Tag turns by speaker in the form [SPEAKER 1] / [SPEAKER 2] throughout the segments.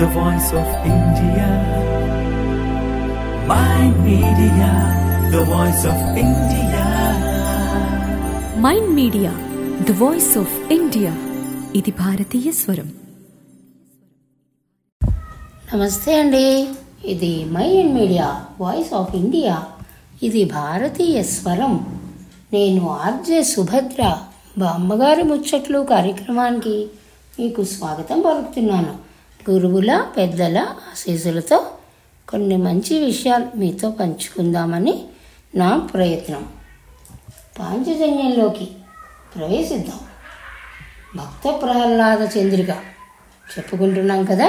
[SPEAKER 1] the voice of India. My media, the voice of India.
[SPEAKER 2] Mind media the voice of India ఇది భారతీయ స్వరం
[SPEAKER 3] నమస్తే అండి ఇది mind media voice of India ఇది భారతీయ స్వరం నేను ఆర్జే సుభద్ర బామ్మగారి ముచ్చట్లు కార్యక్రమానికి మీకు స్వాగతం పలుకుతున్నాను గురువుల పెద్దల ఆశీస్సులతో కొన్ని మంచి విషయాలు మీతో పంచుకుందామని నా ప్రయత్నం పాంచజన్యంలోకి ప్రవేశిద్దాం భక్త ప్రహ్లాద చంద్రిక చెప్పుకుంటున్నాం కదా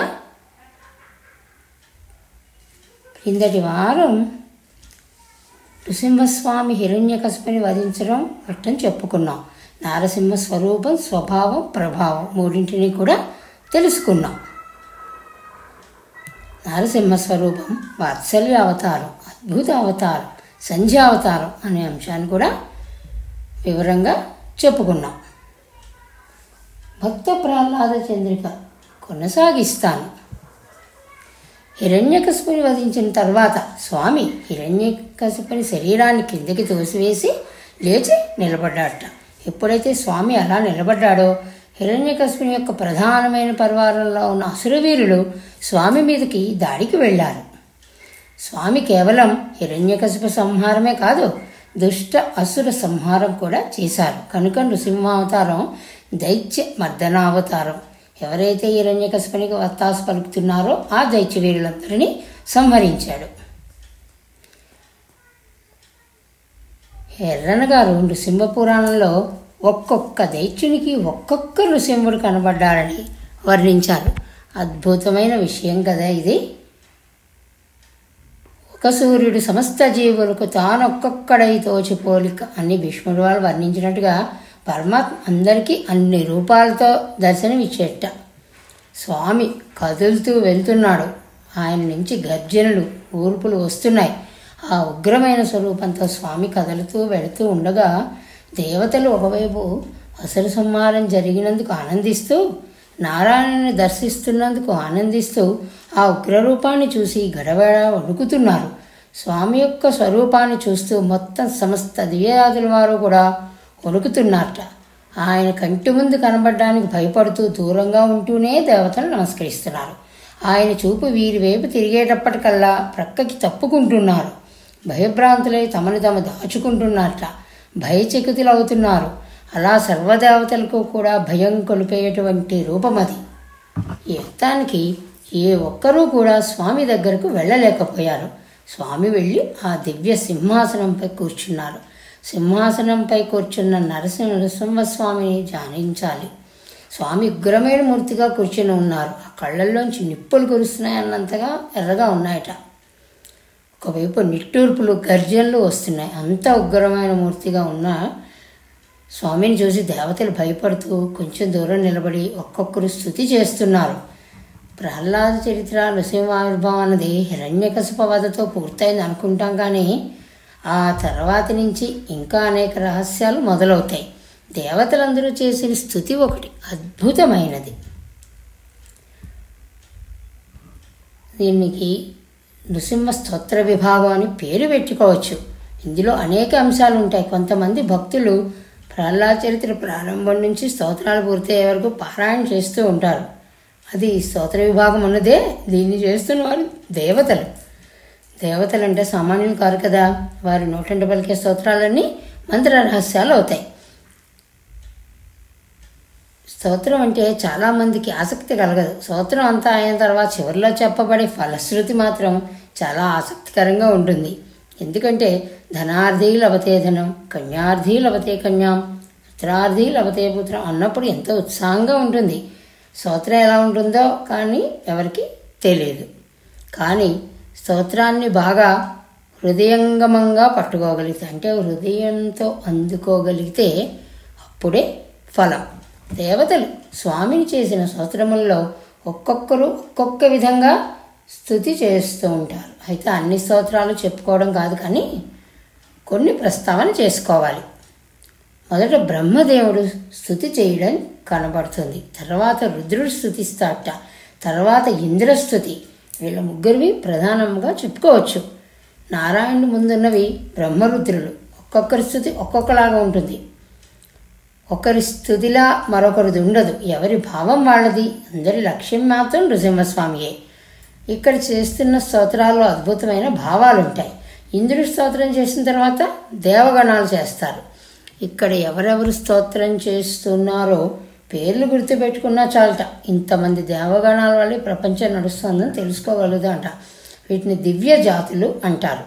[SPEAKER 3] కిందటి వారం నృసింహస్వామి హిరణ్యకశిపుని వధించడం ఘట్టం చెప్పుకున్నాం నారసింహ స్వరూపం స్వభావం ప్రభావం మూడింటిని కూడా తెలుసుకున్నాం నారసింహ స్వరూపం వాత్సల్య అవతారం అద్భుత అవతారం సంధ్యా అవతారం అనే అంశాన్ని కూడా వివరంగా చెప్పుకున్నాం భక్త ప్రహ్లాద చంద్రిక కొనసాగిస్తాను హిరణ్యకశిపుని వధించిన తర్వాత స్వామి హిరణ్యకశిపుని శరీరాన్ని కిందకి తోసివేసి లేచి నిలబడ్డాడట ఎప్పుడైతే స్వామి అలా నిలబడ్డాడో హిరణ్యకశిపుని యొక్క ప్రధానమైన పరివారంలో ఉన్న అసురవీరులు స్వామి మీదకి దాడికి వెళ్ళారు స్వామి కేవలం హిరణ్యకశిప సంహారమే కాదు దుష్ట అసుర సంహారం కూడా చేశారు కనుక నృసింహావతారం దైత్య మర్దనావతారం ఎవరైతే హిరణ్యకశిపునికి వత్తాసు పలుకుతున్నారో ఆ దైత్య వీరులందరినీ సంహరించాడు ఎర్రన గారు నృసింహ పురాణంలో ఒక్కొక్క దైత్యునికి ఒక్కొక్క నృసింహుడు కనబడ్డారని వర్ణించారు అద్భుతమైన విషయం కదా ఇది ఒక సూర్యుడు సమస్త జీవులకు తానొక్కొక్కడై తోచి పోలిక అని భీష్ముడు వాళ్ళు వర్ణించినట్టుగా పరమాత్మ అందరికీ అన్ని రూపాలతో దర్శనమిచ్చేట స్వామి కదులుతూ వెళ్తున్నాడు ఆయన నుంచి గర్జనలు ఊర్పులు వస్తున్నాయి ఆ ఉగ్రమైన స్వరూపంతో స్వామి కదులుతూ వెళుతూ ఉండగా దేవతలు ఒకవైపు అసలు సంహారం జరిగినందుకు ఆనందిస్తూ నారాయణని దర్శిస్తున్నందుకు ఆనందిస్తూ ఆ ఉగ్రరూపాన్ని చూసి గడబడ వణుకుతున్నారు స్వామి యొక్క స్వరూపాన్ని చూస్తూ మొత్తం సమస్త దివ్యాదుల వారు కూడా వణుకుతున్నారట ఆయన కంటి ముందు కనబడడానికి భయపడుతూ దూరంగా ఉంటూనే దేవతలు నమస్కరిస్తున్నారు ఆయన చూపు వీరి వైపు తిరిగేటప్పటికల్లా ప్రక్కకి తప్పుకుంటున్నారు భయభ్రాంతులై తమను తాము దాచుకుంటున్నారట భయచకితులవుతున్నారు అలా సర్వదేవతలకు కూడా భయం కొలిపేటువంటి రూపం అది ఈ యుద్ధానికి ఏ ఒక్కరూ కూడా స్వామి దగ్గరకు వెళ్ళలేకపోయారు స్వామి వెళ్ళి ఆ దివ్య సింహాసనంపై కూర్చున్నారు సింహాసనంపై కూర్చున్న నరసింహ నరసింహస్వామిని ధ్యానించాలి స్వామి ఉగ్రమైన మూర్తిగా కూర్చుని ఉన్నారు ఆ కళ్ళల్లోంచి నిప్పులు కురుస్తున్నాయి అన్నంతగా ఎర్రగా ఉన్నాయట ఒకవైపు నిట్టూర్పులు గర్జనలు వస్తున్నాయి అంత ఉగ్రమైన మూర్తిగా ఉన్న స్వామిని చూసి దేవతలు భయపడుతూ కొంచెం దూరం నిలబడి ఒక్కొక్కరు స్థుతి చేస్తున్నారు ప్రహ్లాద చరిత్ర నృసింహావిర్భావం అన్నది హిరణ్యకశిప వధతో పూర్తయింది అనుకుంటాం కానీ ఆ తర్వాతి నుంచి ఇంకా అనేక రహస్యాలు మొదలవుతాయి దేవతలందరూ చేసిన స్థుతి ఒకటి అద్భుతమైనది దీనికి నృసింహ స్తోత్ర విభాగం అని పేరు పెట్టుకోవచ్చు ఇందులో అనేక అంశాలు ఉంటాయి కొంతమంది భక్తులు ప్రహ్లాద చరిత్ర ప్రారంభం నుంచి స్తోత్రాలు పూర్తయ్యే వరకు పారాయణ చేస్తూ ఉంటారు అది స్తోత్ర విభాగం ఉన్నదే దీన్ని చేస్తున్న వారు దేవతలు దేవతలు అంటే సామాన్యులు కారు కదా వారి నూటంట పలికే స్తోత్రాలన్నీ మంత్ర రహస్యాలు అవుతాయి స్తోత్రం అంటే చాలామందికి ఆసక్తి కలగదు స్తోత్రం అంతా అయిన తర్వాత చివరిలో చెప్పబడే ఫలశ్రుతి మాత్రం చాలా ఆసక్తికరంగా ఉంటుంది ఎందుకంటే ధనార్థీ లభతే ధనం కన్యార్థీ లభతే కన్యాం పుత్రార్థీ లభతే పుత్రం అన్నప్పుడు ఎంతో ఉత్సాహంగా ఉంటుంది స్తోత్రం ఎలా ఉంటుందో కానీ ఎవరికి తెలియదు కానీ స్తోత్రాన్ని బాగా హృదయంగమంగా పట్టుకోగలిగితే అంటే హృదయంతో అందుకోగలిగితే అప్పుడే ఫలం దేవతలు స్వామిని చేసిన స్తోత్రముల్లో ఒక్కొక్కరు ఒక్కొక్క విధంగా స్థుతి చేస్తూ ఉంటారు అయితే అన్ని స్తోత్రాలు చెప్పుకోవడం కాదు కానీ కొన్ని ప్రస్తావన చేసుకోవాలి మొదట బ్రహ్మదేవుడు స్థుతి చేయడం కనబడుతుంది తర్వాత రుద్రుడు స్థుతిస్తాడట తర్వాత ఇంద్రస్థుతి వీళ్ళ ముగ్గురివి ప్రధానంగా చెప్పుకోవచ్చు నారాయణుడి ముందున్నవి బ్రహ్మరుద్రులు ఒక్కొక్కరి స్థుతి ఒక్కొక్కలాగా ఉంటుంది ఒకరి స్థుతిలా మరొకరిది ఉండదు ఎవరి భావం వాళ్ళది అందరి లక్ష్యం మాత్రం నృసింహస్వామియే ఇక్కడ చేస్తున్న స్తోత్రాల్లో అద్భుతమైన భావాలు ఉంటాయి ఇంద్రుడి స్తోత్రం చేసిన తర్వాత దేవగణాలు చేస్తారు ఇక్కడ ఎవరెవరు స్తోత్రం చేస్తున్నారో పేర్లు గుర్తుపెట్టుకున్నా చాలట ఇంతమంది దేవగణాల వల్లే ప్రపంచం నడుస్తుందని తెలుసుకోగలుగుతాంట వీటిని దివ్య జాతులు అంటారు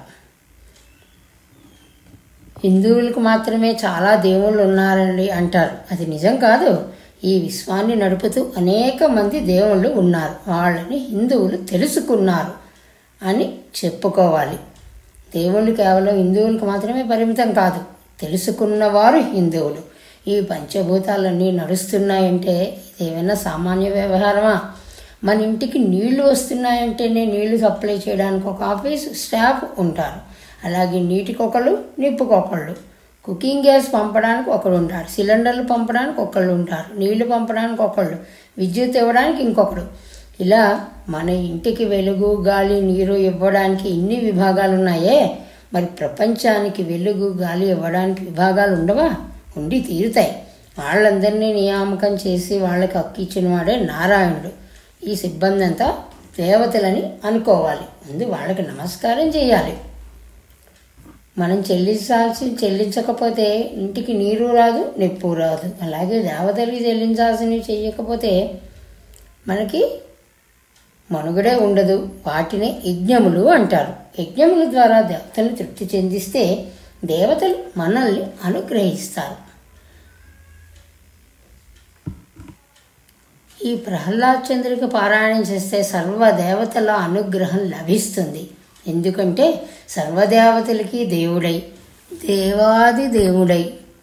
[SPEAKER 3] హిందువులకు మాత్రమే చాలా దేవుళ్ళు ఉన్నారండి అంటారు అది నిజం కాదు ఈ విశ్వాన్ని నడుపుతూ అనేక మంది దేవుళ్ళు ఉన్నారు వాళ్ళని హిందువులు తెలుసుకున్నారు అని చెప్పుకోవాలి దేవుళ్ళు కేవలం హిందువులకు మాత్రమే పరిమితం కాదు తెలుసుకున్నవారు హిందువులు ఈ పంచభూతాలన్నీ నడుస్తున్నాయంటే ఇదేమైనా సామాన్య వ్యవహారమా మన ఇంటికి నీళ్లు వస్తున్నాయంటేనే నీళ్లు సప్లై చేయడానికి ఒక ఆఫీస్ స్టాఫ్ ఉంటారు అలాగే నీటికొకళ్ళు నిప్పుకొకళ్ళు కుకింగ్ గ్యాస్ పంపడానికి ఒకడు ఉంటారు సిలిండర్లు పంపడానికి ఒకళ్ళు ఉంటారు నీళ్లు పంపడానికి ఒకళ్ళు విద్యుత్ ఇవ్వడానికి ఇంకొకడు ఇలా మన ఇంటికి వెలుగు గాలి నీరు ఇవ్వడానికి ఇన్ని విభాగాలు ఉన్నాయే మరి ప్రపంచానికి వెలుగు గాలి ఇవ్వడానికి విభాగాలు ఉండవా ఉండి తీరుతాయి వాళ్ళందరినీ నియామకం చేసి వాళ్ళకి హక్కిచ్చిన వాడే నారాయణుడు ఈ సిబ్బంది అంతా దేవతలని అనుకోవాలి ముందు వాళ్ళకి నమస్కారం చేయాలి మనం చెల్లించాల్సి చెల్లించకపోతే ఇంటికి నీరు రాదు నిప్పు రాదు అలాగే దేవతలకి చెల్లించాల్సినవి చేయకపోతే మనకి మనుగడే ఉండదు వాటిని యజ్ఞములు అంటారు యజ్ఞముల ద్వారా దేవతలను తృప్తి చెందిస్తే దేవతలు మనల్ని అనుగ్రహిస్తారు ఈ ప్రహ్లాద్ చంద్రిక పారాయణం చేస్తే సర్వ దేవతల అనుగ్రహం లభిస్తుంది ఎందుకంటే సర్వదేవతలకి దేవుడై దేవాది దేవుడై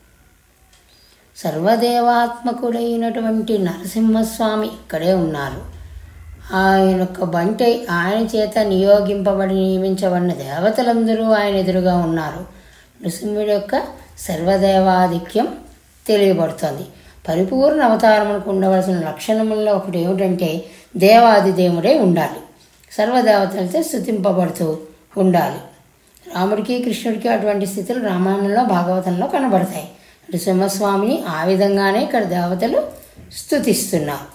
[SPEAKER 3] సర్వదేవాత్మకుడైనటువంటి నరసింహస్వామి ఇక్కడే ఉన్నారు ఆయన యొక్క బంటై ఆయన చేత నియోగింపబడి నియమించబడిన దేవతలందరూ ఆయన ఎదురుగా ఉన్నారు నృసింహుడి యొక్క సర్వదేవాధిక్యం తెలియబడుతోంది పరిపూర్ణ అవతారములకు ఉండవలసిన లక్షణముల్లో ఒకటి ఏమిటంటే దేవాది దేవుడే ఉండాలి సర్వదేవతలతో స్థుతింపబడుతూ ఉండాలి రాముడికి కృష్ణుడికి అటువంటి స్థితులు రామాయణంలో భాగవతంలో కనబడతాయి నృసింహస్వామిని ఆ విధంగానే ఇక్కడ దేవతలు స్థుతిస్తున్నారు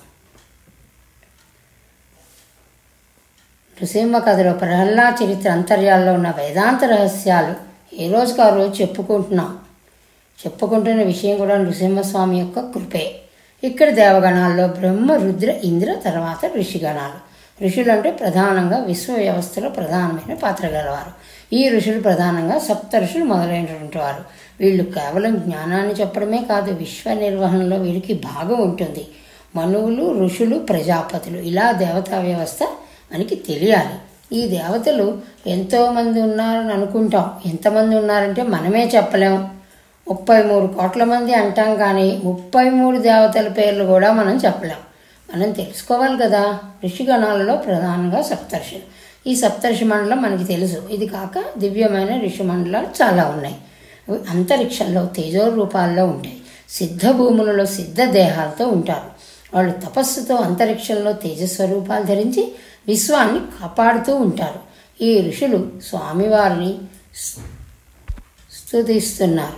[SPEAKER 3] నృసింహ కథలో ప్రహ్లాద చరిత్ర అంతర్యాల్లో ఉన్న వేదాంత రహస్యాలు ఏ రోజుకు ఆ రోజు చెప్పుకుంటున్నాం చెప్పుకుంటున్న విషయం కూడా నృసింహస్వామి యొక్క కృపే ఇక్కడ దేవగణాల్లో బ్రహ్మ రుద్ర ఇంద్ర తర్వాత ఋషిగణాలు ఋషులు అంటే ప్రధానంగా విశ్వ వ్యవస్థలో ప్రధానమైన పాత్ర గలవారు ఈ ఋషులు ప్రధానంగా సప్త ఋషులు మొదలైనటువంటి వారు వీళ్ళు కేవలం జ్ఞానాన్ని చెప్పడమే కాదు విశ్వ నిర్వహణలో వీరికి భాగం ఉంటుంది మనువులు ఋషులు ప్రజాపతులు ఇలా దేవతా వ్యవస్థ మనకి తెలియాలి ఈ దేవతలు ఎంతోమంది ఉన్నారని అనుకుంటాం ఎంతమంది ఉన్నారంటే మనమే చెప్పలేం ముప్పై మూడు కోట్ల మంది అంటాం కానీ ముప్పై మూడు దేవతల పేర్లు కూడా మనం చెప్పలేం మనం తెలుసుకోవాలి కదా ఋషిగణాలలో ప్రధానంగా సప్తర్షులు ఈ సప్తర్షి మండలం మనకి తెలుసు ఇది కాక దివ్యమైన ఋషి మండలాలు చాలా ఉన్నాయి అవి అంతరిక్షంలో తేజో రూపాల్లో ఉంటాయి సిద్ధ భూములలో సిద్ధ దేహాలతో ఉంటారు వాళ్ళు తపస్సుతో అంతరిక్షంలో తేజస్వరూపాలు ధరించి విశ్వాన్ని కాపాడుతూ ఉంటారు ఈ ఋషులు స్వామివారిని స్తుతిస్తున్నారు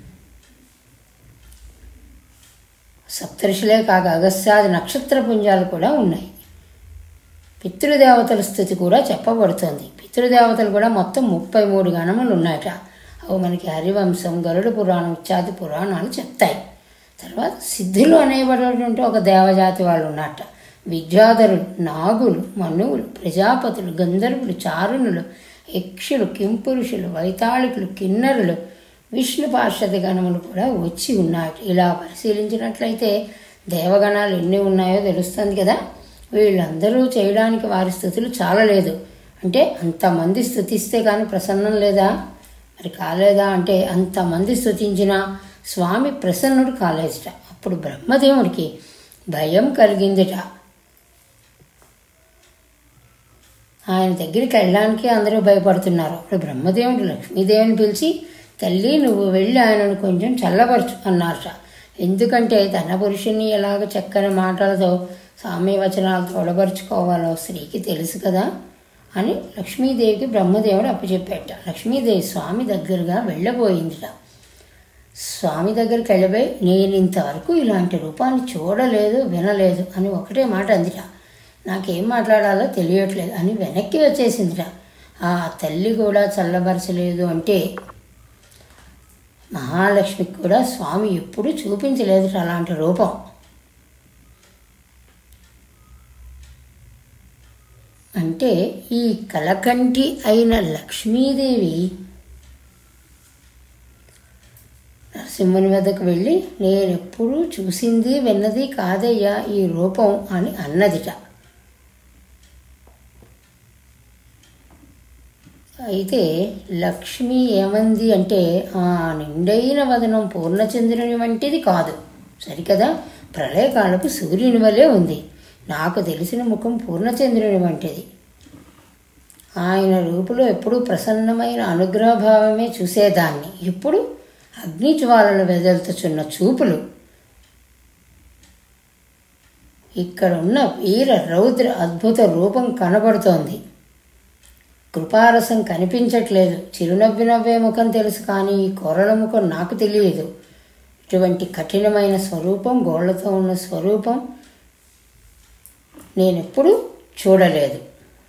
[SPEAKER 3] సప్తఋషులే కాక అగస్త్యాది నక్షత్ర పుంజాలు కూడా ఉన్నాయి పితృదేవతల స్థుతి కూడా చెప్పబడుతోంది పితృదేవతలు కూడా మొత్తం ముప్పై మూడు గణములు ఉన్నాయట అవి మనకి హరివంశం గరుడ పురాణం ఇత్యాది పురాణాలు చెప్తాయి తర్వాత సిద్ధులు అనేబడినటువంటి ఒక దేవజాతి వాళ్ళు ఉన్నట్ట విద్యాధరులు నాగులు మనువులు ప్రజాపతులు గంధర్వులు చారుణులు యక్షులు కింపురుషులు వైతాళికులు కిన్నరులు విష్ణు పార్షద గణములు కూడా వచ్చి ఉన్నాయి ఇలా పరిశీలించినట్లయితే దేవగణాలు ఎన్ని ఉన్నాయో తెలుస్తుంది కదా వీళ్ళందరూ చేయడానికి వారి స్థుతులు చాలలేదు అంటే అంతమంది స్థుతిస్తే కానీ ప్రసన్నం లేదా మరి కాలేదా అంటే అంతమంది స్థుతించిన స్వామి ప్రసన్నుడు కాలేదట అప్పుడు బ్రహ్మదేవుడికి భయం కలిగిందిట ఆయన దగ్గరికి వెళ్ళడానికి అందరూ భయపడుతున్నారు అప్పుడు బ్రహ్మదేవుడు లక్ష్మీదేవిని పిలిచి తల్లి నువ్వు వెళ్ళి ఆయనను కొంచెం చల్లబరచు అన్నారట ఎందుకంటే తన పురుషుని ఎలాగ చక్కని మాటలతో సామ్య వచనాలు తోడబరుచుకోవాలో స్త్రీకి తెలుసు కదా అని లక్ష్మీదేవికి బ్రహ్మదేవుడు అప్పచెప్పాట లక్ష్మీదేవి స్వామి దగ్గరగా వెళ్ళబోయిందిట స్వామి దగ్గరికి వెళ్ళబోయి నేను ఇంతవరకు ఇలాంటి రూపాన్ని చూడలేదు వినలేదు అని ఒకటే మాట అందిట నాకేం మాట్లాడాలో తెలియట్లేదు అని వెనక్కి వచ్చేసిందిట ఆ తల్లి కూడా చల్లబరచలేదు అంటే మహాలక్ష్మికి కూడా స్వామి ఎప్పుడూ చూపించలేదు అలాంటి రూపం అంటే ఈ కలకంటి అయిన లక్ష్మీదేవి నరసింహుని వద్దకు వెళ్ళి నేను ఎప్పుడూ చూసింది విన్నది కాదయ్యా ఈ రూపం అని అన్నదిట అయితే లక్ష్మి ఏమంది అంటే ఆ నిండైన వదనం పూర్ణచంద్రుని వంటిది కాదు సరికదా ప్రళయకాలపు సూర్యుని వలె ఉంది నాకు తెలిసిన ముఖం పూర్ణచంద్రుని వంటిది ఆయన రూపులో ఎప్పుడూ ప్రసన్నమైన అనుగ్రహభావమే చూసేదాన్ని ఇప్పుడు అగ్ని జ్వాలలు వెదలుతుచున్న చూపులు ఇక్కడ ఉన్న వీర రౌద్ర అద్భుత రూపం కనబడుతోంది కృపారసం కనిపించట్లేదు చిరునవ్వి నవ్వే ముఖం తెలుసు కానీ ఈ కొరల ముఖం నాకు తెలియదు ఇటువంటి కఠినమైన స్వరూపం గోళ్లతో ఉన్న స్వరూపం నేనెప్పుడు చూడలేదు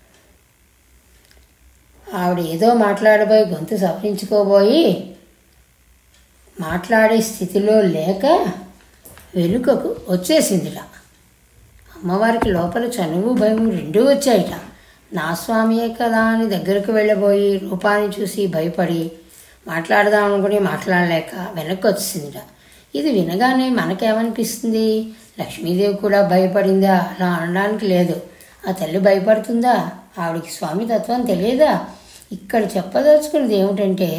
[SPEAKER 3] ఆవిడ ఏదో మాట్లాడబోయి గొంతు సవరించుకోబోయి మాట్లాడే స్థితిలో లేక వెనుకకు వచ్చేసిందిట అమ్మవారికి లోపల చనువు భయం రెండూ వచ్చాయిట నా స్వామియే కదా అని దగ్గరకు వెళ్ళబోయి రూపాన్ని చూసి భయపడి మాట్లాడదాం అనుకుని మాట్లాడలేక వెనక్కి వచ్చిందిట ఇది వినగానే మనకేమనిపిస్తుంది లక్ష్మీదేవి కూడా భయపడిందా అలా అనడానికి లేదు ఆ తల్లి భయపడుతుందా ఆవిడికి స్వామి తత్వం తెలియదా ఇక్కడ చెప్పదలుచుకున్నది ఏమిటంటే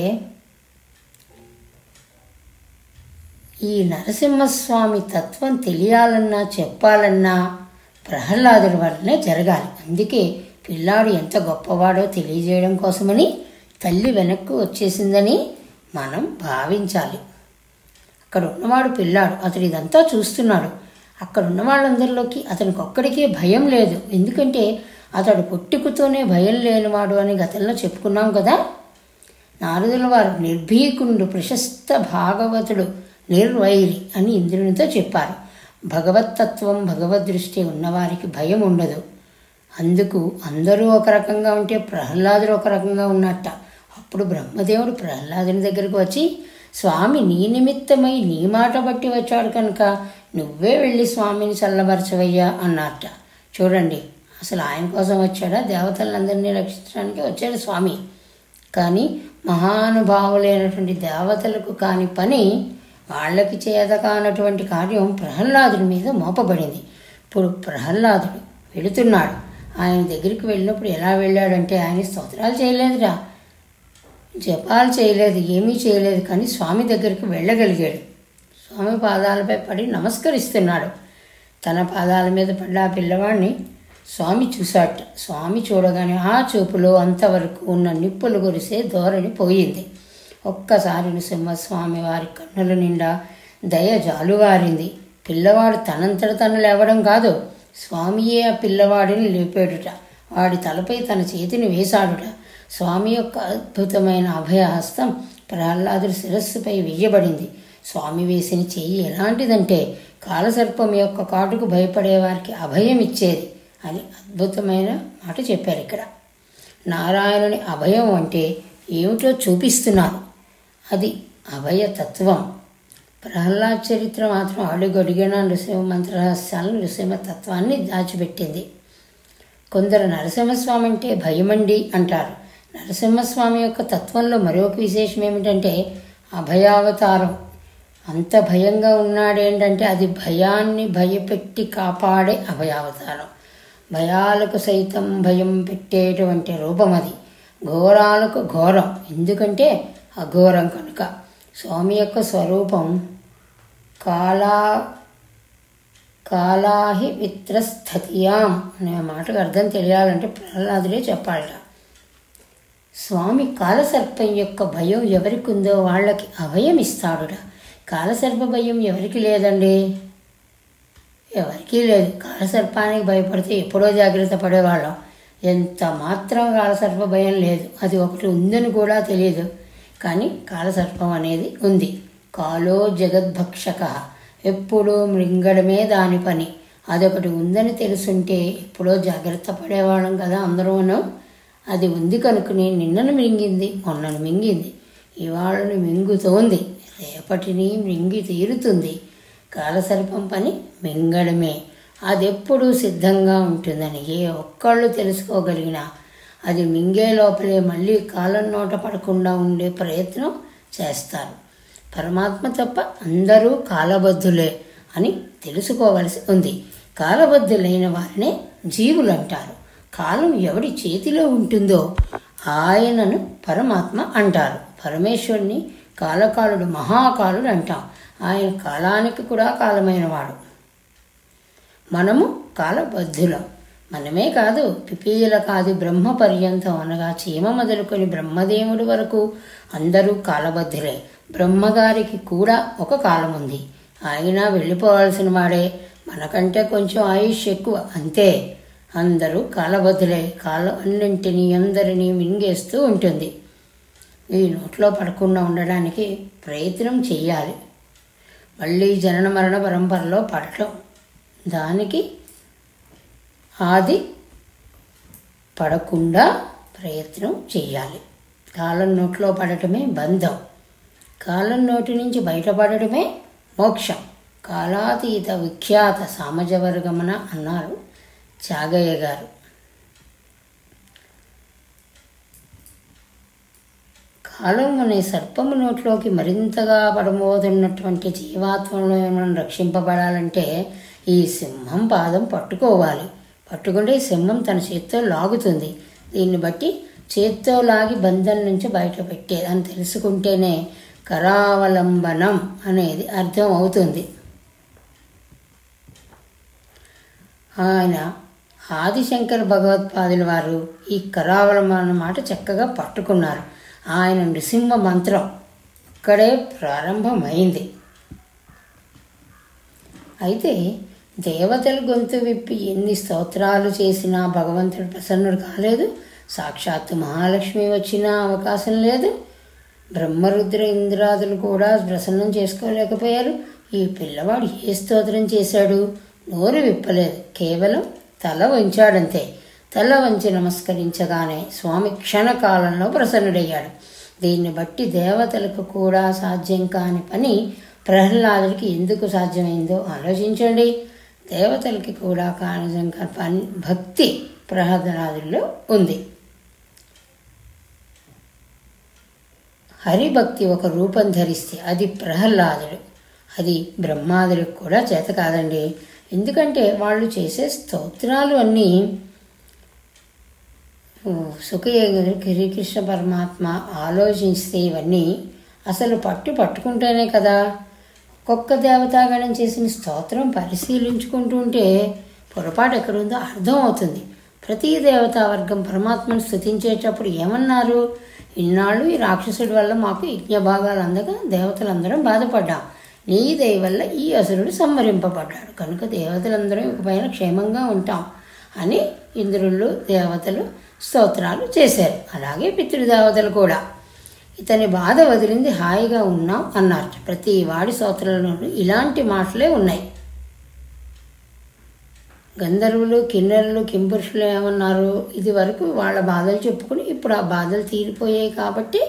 [SPEAKER 3] ఈ నరసింహస్వామి తత్వం తెలియాలన్నా చెప్పాలన్నా ప్రహ్లాదుడి వల్లనే జరగాలి అందుకే పిల్లాడు ఎంత గొప్పవాడో తెలియజేయడం కోసమని తల్లి వెనక్కు వచ్చేసిందని మనం భావించాలి అక్కడ ఉన్నవాడు పిల్లాడు అతడు ఇదంతా చూస్తున్నాడు అక్కడ ఉన్న వాళ్ళందరిలోకి అతనికి ఒక్కడికే భయం లేదు ఎందుకంటే అతడు పుట్టుకతోనే భయం లేనివాడు అని గతంలో చెప్పుకున్నాం కదా నారదుల వారు నిర్భీకుండు ప్రశస్త భాగవతుడు నిర్వైరి అని ఇంద్రునితో చెప్పారు భగవత్తత్వం భగవద్దృష్టి ఉన్నవారికి భయం ఉండదు అందుకు అందరూ ఒక రకంగా ఉంటే ప్రహ్లాదుడు ఒక రకంగా ఉన్నట్ట అప్పుడు బ్రహ్మదేవుడు ప్రహ్లాదుని దగ్గరకు వచ్చి స్వామి నీ నిమిత్తమై నీ మాట బట్టి వచ్చాడు కనుక నువ్వే వెళ్ళి స్వామిని చల్లబరచవయ్యా అన్నట్ట చూడండి అసలు ఆయన కోసం వచ్చాడా దేవతలందరినీ రక్షించడానికి వచ్చాడు స్వామి కానీ మహానుభావులైనటువంటి దేవతలకు కాని పని వాళ్ళకి చేత కానటువంటి కార్యం ప్రహ్లాదుడి మీద మోపబడింది ఇప్పుడు ప్రహ్లాదుడు వెళుతున్నాడు ఆయన దగ్గరికి వెళ్ళినప్పుడు ఎలా వెళ్ళాడంటే ఆయన స్తోత్రాలు చేయలేదురా జపాలు చేయలేదు ఏమీ చేయలేదు కానీ స్వామి దగ్గరికి వెళ్ళగలిగాడు స్వామి పాదాలపై పడి నమస్కరిస్తున్నాడు తన పాదాల మీద పడ్డ ఆ పిల్లవాడిని స్వామి చూశాట స్వామి చూడగానే ఆ చూపులో అంతవరకు ఉన్న నిప్పులు కురిసే ధోరణి పోయింది ఒక్కసారి నృసింహస్వామి వారి కన్నుల నిండా దయ జాలువారింది పిల్లవాడు తనంతట తను లేవడం కాదు స్వామియే ఆ పిల్లవాడిని లేపాడుట వాడి తలపై తన చేతిని వేశాడుట స్వామి యొక్క అద్భుతమైన అభయహస్తం ప్రహ్లాదుడి శిరస్సుపై వేయబడింది స్వామి వేసిన చెయ్యి ఎలాంటిదంటే కాలసర్పం యొక్క కాటుకు భయపడే వారికి అభయం ఇచ్చేది అని అద్భుతమైన మాట చెప్పారు ఇక్కడ నారాయణుని అభయం అంటే ఏమిటో చూపిస్తున్నారు అది అభయతత్వం ప్రహ్లాద్ చరిత్ర మాత్రం అడుగడిగిన నృసింహ మంత్రరహస్యాలను నృసింహ తత్వాన్ని దాచిపెట్టింది కొందరు నరసింహస్వామి అంటే భయమండి అంటారు నరసింహస్వామి యొక్క తత్వంలో మరొక విశేషం ఏమిటంటే అభయావతారం అంత భయంగా ఉన్నాడేంటంటే అది భయాన్ని భయపెట్టి కాపాడే అభయావతారం భయాలకు సైతం భయం పెట్టేటువంటి రూపం అది ఘోరాలకు ఘోరం ఎందుకంటే అఘోరం కనుక స్వామి యొక్క స్వరూపం కాలా కాలాహి విత్రస్థతియాం అనే మాటకు అర్థం తెలియాలంటే ప్రహ్లాదుడే చెప్పాలట స్వామి కాలసర్పం యొక్క భయం ఎవరికి ఉందో వాళ్ళకి అభయం ఇస్తాడుట కాలసర్ప భయం ఎవరికి లేదండి ఎవరికీ లేదు కాలసర్పానికి భయపడితే ఎప్పుడో జాగ్రత్త పడేవాళ్ళం ఎంత మాత్రం కాలసర్ప భయం లేదు అది ఒకటి ఉందని కూడా తెలియదు కానీ కాలసర్పం అనేది ఉంది కాలో జగద్భక్షక ఎప్పుడూ మృంగడమే దాని పని అదొకటి ఉందని తెలుసుంటే ఎప్పుడో జాగ్రత్త పడేవాళ్ళం కదా అందరూను అది ఉంది కనుకని నిన్నను మింగింది మొన్నను మింగింది ఇవాళను మింగుతోంది రేపటిని మింగి తీరుతుంది కాలసర్పం పని మింగడమే అది ఎప్పుడూ సిద్ధంగా ఉంటుందని ఏ ఒక్కళ్ళు తెలుసుకోగలిగినా అది మింగే లోపలే మళ్ళీ కాలం నోట పడకుండా ఉండే ప్రయత్నం చేస్తారు పరమాత్మ తప్ప అందరూ కాలబద్ధులే అని తెలుసుకోవలసి ఉంది కాలబద్ధులైన వారినే జీవులు అంటారు కాలం ఎవడి చేతిలో ఉంటుందో ఆయనను పరమాత్మ అంటారు పరమేశ్వరుని కాలకాలుడు మహాకాలుడు అంటాం ఆయన కాలానికి కూడా కాలమైనవాడు మనము కాలబద్ధులం మనమే కాదు పిపీల కాదు బ్రహ్మ పర్యంతం అనగా చీమ మొదలుకొని బ్రహ్మదేవుడి వరకు అందరూ కాలబద్ధులే బ్రహ్మగారికి కూడా ఒక కాలం ఉంది ఆయన వెళ్ళిపోవాల్సిన వాడే మనకంటే కొంచెం ఆయుష్ ఎక్కువ అంతే అందరూ కాలబద్ధులే కాలం అన్నింటినీ అందరినీ మింగేస్తూ ఉంటుంది ఈ నోట్లో పడకుండా ఉండడానికి ప్రయత్నం చెయ్యాలి మళ్ళీ జనన మరణ పరంపరలో పడటం దానికి ఆది పడకుండా ప్రయత్నం చెయ్యాలి కాలం నోట్లో పడటమే బంధం కాలం నోటి నుంచి బయటపడటమే మోక్షం కాలాతీత విఖ్యాత సామజవర్గమన అన్నారు చాగయ్య గారు కాలం అనే సర్పము నోట్లోకి మరింతగా పడబోతున్నటువంటి జీవాత్మలో మనం రక్షింపబడాలంటే ఈ సింహం పాదం పట్టుకోవాలి పట్టుకుంటే ఈ సింహం తన చేత్తో లాగుతుంది దీన్ని బట్టి చేత్తో లాగి బంధం నుంచి బయట పెట్టేది అని తెలుసుకుంటేనే కరావలంబనం అనేది అర్థం అవుతుంది ఆయన ఆదిశంకర భగవత్పాదుల వారు ఈ కరావలంబన మాట చక్కగా పట్టుకున్నారు ఆయన నృసింహ మంత్రం ఇక్కడే ప్రారంభమైంది అయితే దేవతలు గొంతు విప్పి ఎన్ని స్తోత్రాలు చేసినా భగవంతుడు ప్రసన్నుడు కాలేదు సాక్షాత్తు మహాలక్ష్మి వచ్చినా అవకాశం లేదు బ్రహ్మరుద్ర ఇంద్రాదులు కూడా ప్రసన్నం చేసుకోలేకపోయారు ఈ పిల్లవాడు ఏ స్తోత్రం చేశాడు నోరు విప్పలేదు కేవలం తల వంచాడంతే తల వంచి నమస్కరించగానే స్వామి క్షణకాలంలో ప్రసన్నుడయ్యాడు దీన్ని బట్టి దేవతలకు కూడా సాధ్యం కాని పని ప్రహ్లాదుడికి ఎందుకు సాధ్యమైందో ఆలోచించండి దేవతలకి కూడా కాని పని భక్తి ప్రహ్లాదుల్లో ఉంది హరిభక్తి ఒక రూపం ధరిస్తే అది ప్రహ్లాదుడు అది బ్రహ్మాదులకు కూడా చేత కాదండి ఎందుకంటే వాళ్ళు చేసే స్తోత్రాలు అన్నీ సుఖయ గిరికృష్ణ పరమాత్మ ఆలోచిస్తే ఇవన్నీ అసలు పట్టు పట్టుకుంటేనే కదా ఒక్కొక్క దేవతాగణం చేసిన స్తోత్రం పరిశీలించుకుంటూ ఉంటే పొరపాటు ఎక్కడుందో అర్థం అవుతుంది ప్రతి దేవతా వర్గం పరమాత్మను స్థుతించేటప్పుడు ఏమన్నారు ఇన్నాళ్ళు ఈ రాక్షసుడి వల్ల మాకు యజ్ఞభాగాలు అందక దేవతలందరం బాధపడ్డాం నీ దయ వల్ల ఈ అసురుడు సంహరింపబడ్డాడు కనుక దేవతలందరం ఇక పైన క్షేమంగా ఉంటాం అని ఇంద్రుళ్ళు దేవతలు స్తోత్రాలు చేశారు అలాగే పితృదేవతలు కూడా ఇతని బాధ వదిలింది హాయిగా ఉన్నాం అన్నారు ప్రతి వాడి స్తోత్రంలోనూ ఇలాంటి మాటలే ఉన్నాయి గంధర్వులు కిన్నెరులు కింపురుషులు ఏమన్నారు ఇది వరకు వాళ్ళ బాధలు చెప్పుకుని ఇప్పుడు ఆ బాధలు తీరిపోయాయి కాబట్టి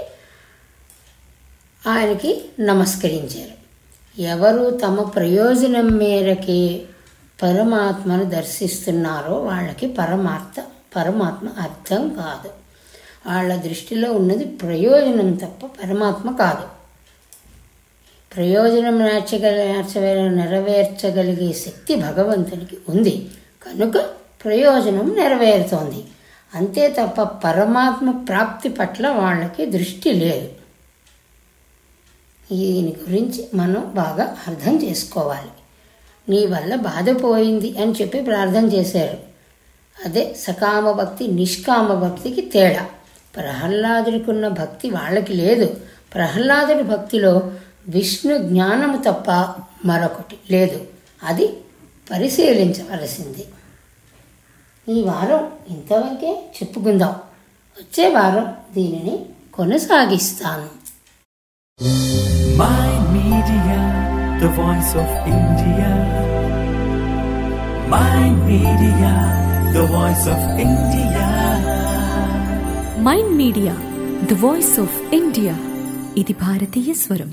[SPEAKER 3] ఆయనకి నమస్కరించారు ఎవరు తమ ప్రయోజనం మేరకి పరమాత్మను దర్శిస్తున్నారో వాళ్ళకి పరమార్థ పరమాత్మ అర్థం కాదు వాళ్ళ దృష్టిలో ఉన్నది ప్రయోజనం తప్ప పరమాత్మ కాదు ప్రయోజనం నేర్చగల నేర్చగల నెరవేర్చగలిగే శక్తి భగవంతునికి ఉంది కనుక ప్రయోజనం నెరవేరుతోంది అంతే తప్ప పరమాత్మ ప్రాప్తి పట్ల వాళ్ళకి దృష్టి లేదు దీని గురించి మనం బాగా అర్థం చేసుకోవాలి నీ వల్ల బాధ పోయింది అని చెప్పి ప్రార్థన చేశారు అదే సకామ భక్తి నిష్కామ భక్తికి తేడా ప్రహ్లాదుడికి ఉన్న భక్తి వాళ్ళకి లేదు ప్రహ్లాదుడి భక్తిలో విష్ణు జ్ఞానము తప్ప మరొకటి లేదు అది పరిశీలించవలసింది ఈ వారం ఇంతవరకే చెప్పుకుందాం వచ్చే వారం దీనిని కొనసాగిస్తాను
[SPEAKER 1] My Media, the voice of India. My Media, the voice of India.
[SPEAKER 2] Mind media the voice of India ఇది భారతీయ స్వరం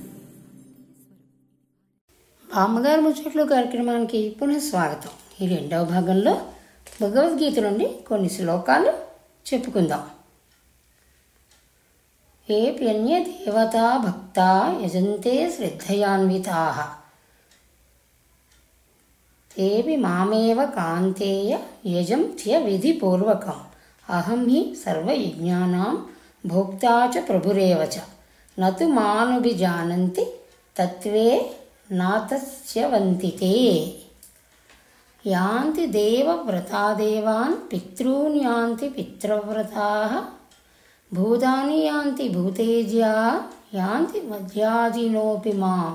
[SPEAKER 3] బామ్మగారు ముచ్చట్లు కార్యక్రమానికి పునః స్వాగతం ఈ రెండవ భాగంలో భగవద్గీత నుండి కొన్ని శ్లోకాలు చెప్పుకుందాం ఏప్యన్య దేవతా భక్తా యజంతే శ్రద్ధయాన్వితా తేవి మామేవ కాంతేయ యజం త్య విధిపూర్వకం అహం హి సర్వయజ్ఞానాం భోక్తా చ ప్రభురేవ చ నతు మానుభిజానంతి తత్వే నాతస్యవంతితే యాంతి దేవవ్రతాదేవాన్ పితॄన్ యాంతి పితృవ్రతా భూతాని యాంతి భూతేజ్యా యాంతి మధ్యాదినోపి మాం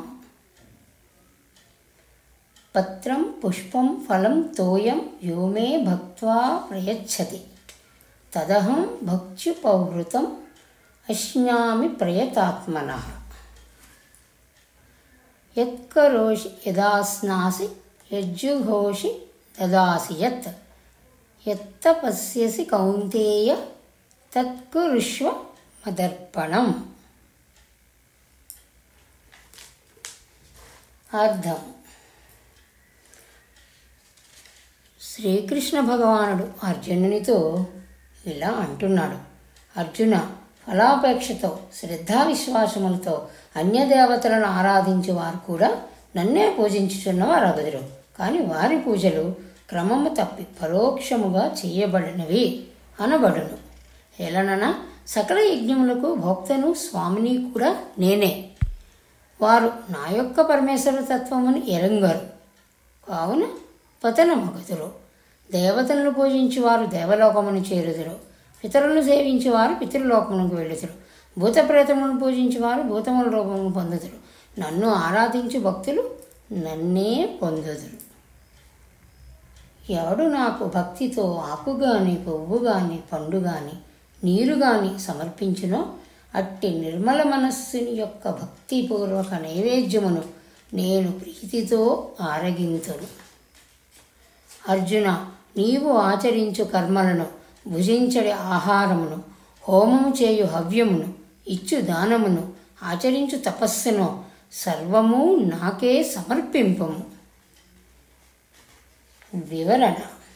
[SPEAKER 3] పత్రం పుష్పం ఫలం తోయం యో మే భక్త్వా ప్రయచ్చతి తదహం భక్త్యుపౌహృతం అశ్నామి ప్రయతాత్మన యత్కరోషి యదాస్నాసి యజ్జుఘోషి దదాసి యత్ యత్తపస్యసి కౌంతేయ తత్కురుష్వ మదర్పణం అర్థం శ్రీకృష్ణ భగవానుడు అర్జునునితో ఇలా అంటున్నాడు అర్జున ఫలాపేక్షతో శ్రద్ధా విశ్వాసములతో అన్యదేవతలను ఆరాధించే వారు కూడా నన్నే పూజించుచున్న వారు అగదురు కానీ వారి పూజలు క్రమము తప్పి పరోక్షముగా చేయబడినవి అనబడును ఎలనన సకల యజ్ఞములకు భోక్తను స్వామిని కూడా నేనే వారు నా యొక్క పరమేశ్వర తత్వమును ఎరంగరు కావున పతనమగుదురు దేవతలను పూజించి వారు దేవలోకమును చేరుదురు పితరులను సేవించి వారు పితృలోకమునకు వెళ్ళుదురు భూత ప్రేతములను పూజించి వారు భూతముల రూపమును పొందుదురు నన్ను ఆరాధించు భక్తులు నన్నే పొందుదురు ఎవడు నాకు భక్తితో ఆకు గాని పువ్వు గాని పండు గాని నీరు గాని సమర్పించునో అట్టి నిర్మల మనస్సుని యొక్క భక్తిపూర్వక నైవేద్యమును నేను ప్రీతితో ఆరగింతును అర్జున నీవు ఆచరించు కర్మలను భుజించడి ఆహారమును హోమము చేయు హవ్యమును ఇచ్చు దానమును ఆచరించు తపస్సును సర్వము నాకే సమర్పింపము వివరణ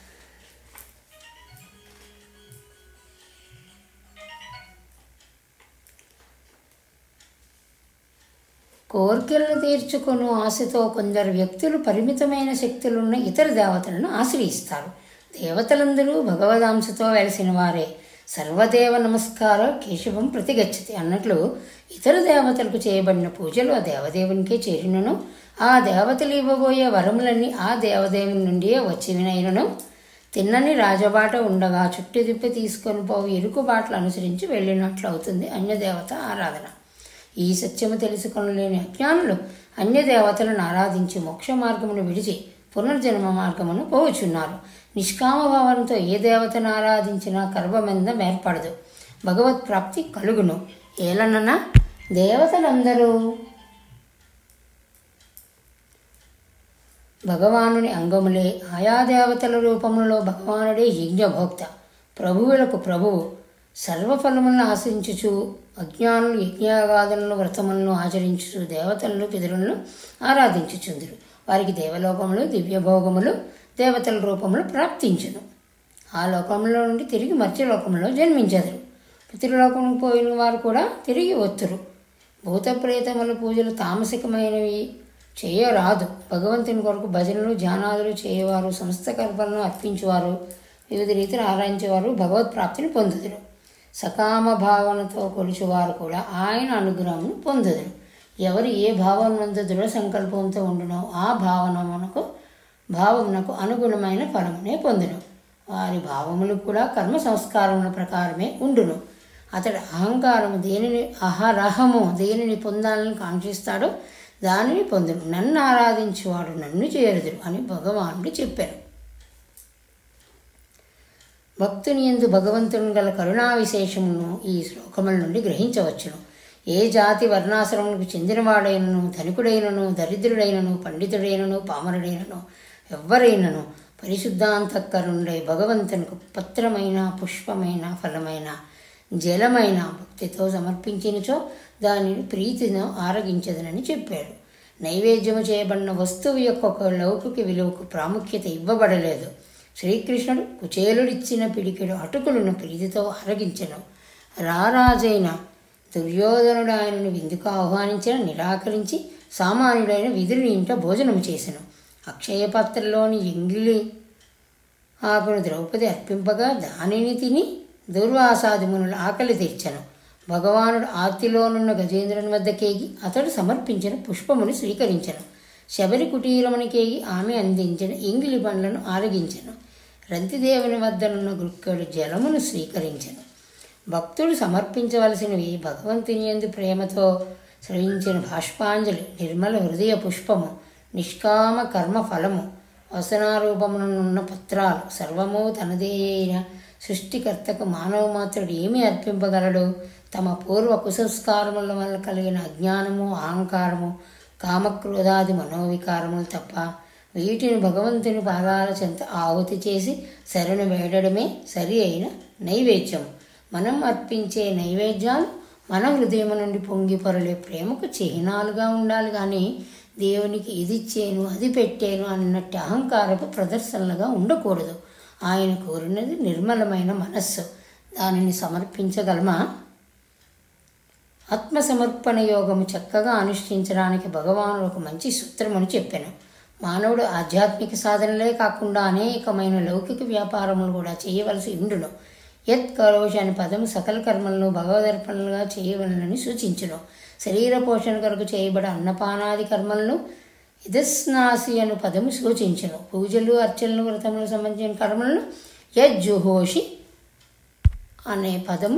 [SPEAKER 3] కోర్కెలను తీర్చుకొను ఆశతో కొందరు వ్యక్తులు పరిమితమైన శక్తులున్న ఇతర దేవతలను ఆశ్రయిస్తారు దేవతలందరూ భగవదాంశతో వెలసిన వారే సర్వదేవ నమస్కార కేశవం ప్రతిగచ్చతి అన్నట్లు ఇతర దేవతలకు చేయబడిన పూజలు ఆ దేవదేవునికే చేరినను ఆ దేవతలు ఇవ్వబోయే వరములన్నీ ఆ దేవదేవుని నుండియే వచ్చినైనను తిన్నని రాజబాట ఉండగా చుట్టు తిప్పి తీసుకొని పోవు ఇరుకు బాటలు అనుసరించి వెళ్ళినట్లు అవుతుంది అన్యదేవత ఆరాధన ఈ సత్యము తెలుసుకొనలేని అజ్ఞానులు అన్య దేవతలను ఆరాధించి మోక్ష మార్గమును విడిచి పునర్జన్మ మార్గమును పోవుచున్నారు నిష్కామ భావంతో ఏ దేవతను ఆరాధించినా కర్మబంధం ఏర్పడదు భగవత్ ప్రాప్తి కలుగును ఏలనన దేవతలందరూ భగవానుని అంగములే ఆయా దేవతల రూపములో భగవానుడే యజ్ఞభోక్త ప్రభువులకు ప్రభువు సర్వఫలములను ఆశించుచు అజ్ఞానులు యజ్ఞాగాదులను వ్రతములను ఆచరించుచు దేవతలను పితరులను ఆరాధించుచుందురు వారికి దేవలోకములు దివ్యభోగములు దేవతల రూపములు ప్రాప్తించును ఆ లోకంలో నుండి తిరిగి మత్స్యలోకంలో జన్మించెదరు పితృలోకముకు పోయిన వారు కూడా తిరిగి వత్తురు భూత ప్రేతముల పూజలు తామసికమైనవి చేయరాదు భగవంతుని కొరకు భజనలు ధ్యానాదులు చేయవారు సమస్త కల్పనలు అర్పించేవారు వివిధ రీతిలో ఆరాధించేవారు భగవత్ ప్రాప్తిని పొందుదురు సకామ భావనతో కొలుచువారు కూడా ఆయన అనుగ్రహమును పొందుదురు ఎవరు ఏ భావనందు దృఢ సంకల్పంతో ఉండునో ఆ భావనమునకు భావమునకు అనుగుణమైన ఫలమునే పొందును వారి భావములు కూడా కర్మ సంస్కారముల ప్రకారమే ఉండును అతడు అహంకారము దేనిని అహరహము దేనిని పొందాలని కాంక్షిస్తాడో దానిని పొందును నన్ను ఆరాధించువాడు నన్ను చేరుదురు అని భగవానుడు చెప్పారు భక్తుని ఎందు భగవంతుని గల కరుణా విశేషమును ఈ శ్లోకముల నుండి గ్రహించవచ్చును ఏ జాతి వర్ణాశ్రములకు చెందినవాడైనను ధనికుడైనను దరిద్రుడైనను పండితుడైనను పామరుడైనను ఎవ్వరైనను పరిశుద్ధాంతఃకరుండై భగవంతునికి పత్రమైన పుష్పమైన ఫలమైన జలమైన భక్తితో సమర్పించినచో దానిని ప్రీతిని ఆరగించదనని చెప్పాడు నైవేద్యము చేయబడిన వస్తువు యొక్క ఒక లౌకిక విలువకు ప్రాముఖ్యత ఇవ్వబడలేదు శ్రీకృష్ణుడు కుచేలుడిచ్చిన పిడికెడు అటుకులను ప్రీతితో ఆరగించను రారాజైన దుర్యోధనుడు ఆయనను విందుకు ఆహ్వానించిన నిరాకరించి సామాన్యుడైన విధుని ఇంట భోజనం చేసెను అక్షయ పాత్రలోని ఎంగిలి ఆకును ద్రౌపది అర్పింపగా దానిని తిని దుర్వాసాది మునుల ఆకలి తీర్చను భగవానుడు ఆర్తిలోనున్న గజేంద్రుని వద్దకేగి అతడు సమర్పించిన పుష్పమును స్వీకరించను శబరి కుటీరమునికేగి ఆమె అందించిన ఇంగిలి పండ్లను ఆరగించను రంతిదేవుని వద్దనున్న గుక్కడు జలమును స్వీకరించను భక్తుడు సమర్పించవలసినవి భగవంతుని ఎందు ప్రేమతో స్రవించిన బాష్పాంజలి నిర్మల హృదయ పుష్పము నిష్కామ కర్మ ఫలము వసనారూపమునున్న పత్రాలు సర్వము తనదే అయిన సృష్టికర్తకు మానవ మాత్రుడు ఏమి అర్పింపగలడు తమ పూర్వ కుసంస్కారముల వల్ల కలిగిన అజ్ఞానము అహంకారము కామక్రోధాది మనోవికారములు తప్ప వీటిని భగవంతుని పాదాల చెంత ఆహుతి చేసి శరణు వేడడమే సరి అయిన నైవేద్యం మనం అర్పించే నైవేద్యాలు మన హృదయం నుండి పొంగి పొరలే ప్రేమకు చిహ్నాలుగా ఉండాలి కానీ దేవునికి ఇది ఇచ్చేను అది పెట్టాను అన్నట్టు అహంకారపు ప్రదర్శనలుగా ఉండకూడదు ఆయన కోరినది నిర్మలమైన మనస్సు దానిని సమర్పించగలమా ఆత్మసమర్పణ యోగము చక్కగా అనుష్ఠించడానికి భగవానుడు ఒక మంచి సూత్రమని చెప్పాను మానవుడు ఆధ్యాత్మిక సాధనలే కాకుండా అనేకమైన లౌకిక వ్యాపారములు కూడా చేయవలసి ఉండును యత్ కరోష అనే పదము సకల కర్మలను భగవదర్పణలుగా చేయవలనని సూచించును శరీర పోషణ కొరకు చేయబడే అన్నపానాది కర్మలను ఇదస్నాసి అను పదము సూచించును పూజలు అర్చనలు వ్రతములకు సంబంధించిన కర్మలను యజ్జుహోషి అనే పదము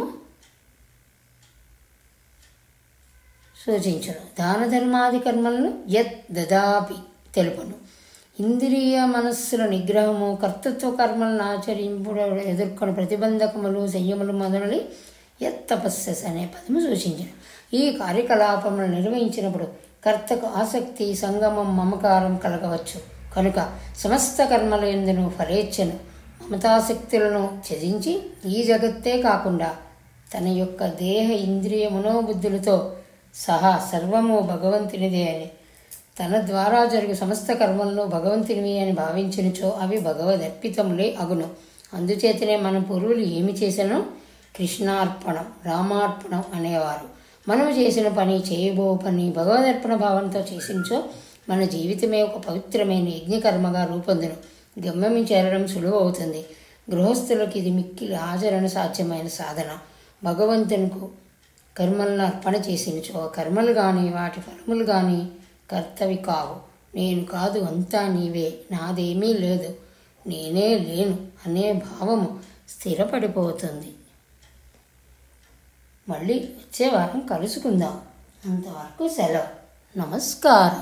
[SPEAKER 3] సూచించును దాన ధర్మాది కర్మలను యత్ దదాపి తెలుపును ఇంద్రియ మనస్సుల నిగ్రహము కర్తృత్వ కర్మలను ఆచరింపుడు ఎదుర్కొని ప్రతిబంధకములు సంయములు మొదలై యత్ తపస్సెస్ అనే పదము సూచించను ఈ కార్యకలాపములు నిర్వహించినప్పుడు కర్తకు ఆసక్తి సంగమం మమకారం కలగవచ్చు కనుక సమస్త కర్మల ఎందును ఫలేచ్ఛను మమతాశక్తులను త్యజించి ఈ జగత్తే కాకుండా తన యొక్క దేహ ఇంద్రియ మనోబుద్ధులతో సహా సర్వము భగవంతునిదే అని తన ద్వారా జరుగు సమస్త కర్మలను భగవంతునివి అని భావించినచో అవి భగవదర్పితములే అగును అందుచేతనే మన పూర్వులు ఏమి చేశానో కృష్ణార్పణం రామార్పణం అనేవారు మనము చేసిన పని చేయబో పని భగవదర్పణ భావంతో చేసించో మన జీవితమే ఒక పవిత్రమైన యజ్ఞకర్మగా రూపొందును గమ్యం చేరడం సులువు అవుతుంది గృహస్థులకు ఇది మిక్కిలి ఆచరణ సాధ్యమైన సాధన భగవంతునికి కర్మలను అర్పణ చేసినచో ఆ కర్మలు కానీ వాటి ఫలములు కానీ కర్తవి కావు నేను కాదు అంతా నీవే నాదేమీ లేదు నేనే లేను అనే భావము స్థిరపడిపోతుంది మళ్ళీ వచ్చే వారం కలుసుకుందాం అంతవరకు సెలవు నమస్కారం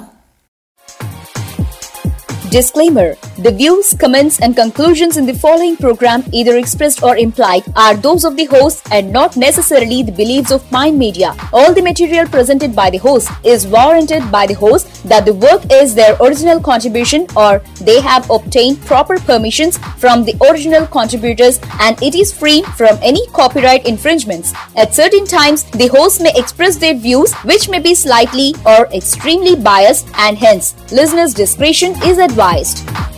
[SPEAKER 4] Disclaimer The views, comments, and conclusions in the following program, either expressed or implied, are those of the host and not necessarily the beliefs of Mind Media. All the material presented by the host is warranted by the host that the work is their original contribution or they have obtained proper permissions from the original contributors and it is free from any copyright infringements. At certain times, the host may express their views which may be slightly or extremely biased and hence listeners' discretion is advised.